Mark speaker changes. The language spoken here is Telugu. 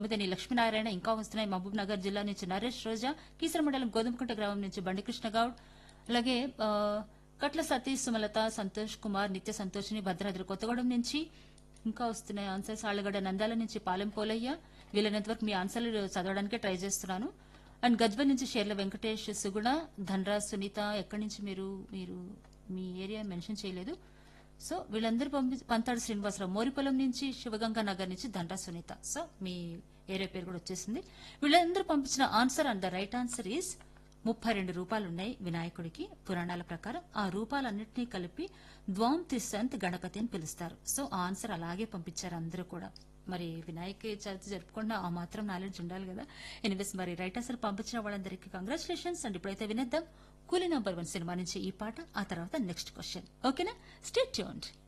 Speaker 1: ముదని లక్ష్మీనారాయణ ఇంకా వస్తున్నాయి మహబూబ్ నగర్ జిల్లా నుంచి నరేష్ రోజా కీసర మండలం గోధుమకుంట గ్రామం నుంచి బండి కృష్ణ గౌడ్ అలాగే ఆ, కట్ల సతీష్ సుమలత సంతోష్ కుమార్ నిత్య సంతోషిని భద్రాద్రి కొత్తగూడెం నుంచి ఇంకా వస్తున్నాయి ఆన్సర్స్ ఆళ్ళగడ్డ నందాల నుంచి పాలెం పోలయ్య వీలైనంత వరకు మీ ఆన్సర్లు చదవడానికే ట్రై చేస్తున్నాను అండ్ గజ్వల్ నుంచి షేర్ల వెంకటేష్ సుగుణ ధనరాజ్ సునీత ఎక్కడి నుంచి మీరు మీరు మీ ఏరియా మెన్షన్ చేయలేదు సో వీళ్ళందరూ పంపి పంతాడు శ్రీనివాసరావు మోరిపొలం నుంచి శివగంగా నగర్ నుంచి దండా సునీత సో మీ ఏరియా పేరు కూడా వచ్చేసింది వీళ్ళందరూ పంపించిన answer and the right answer is ముప్పై రెండు రూపాయలు ఉన్నాయి వినాయకుడికి పురాణాల ప్రకారం ఆ రూపాలన్నింటినీ కలిపి ద్వాం తిస్సంత్ గణపతి అని పిలుస్తారు సో ఆ ఆన్సర్ అలాగే పంపించారు అందరూ కూడా మరి వినాయక చవితి జరుపుకుండా ఆ మాత్రం నాలెడ్జ్ ఉండాలి కదా ఎనివేస్ మరి రైట్ ఆన్సర్ పంపించిన వాళ్ళందరికీ కంగ్రాచులేషన్స్ అండ్ ఇప్పుడైతే వినేద్దాం కూలీ నంబర్ వన్ సినిమా నుంచి ఈ పాట ఆ తర్వాత నెక్స్ట్ క్వశ్చన్ ఓకేనా స్టే ట్యూన్డ్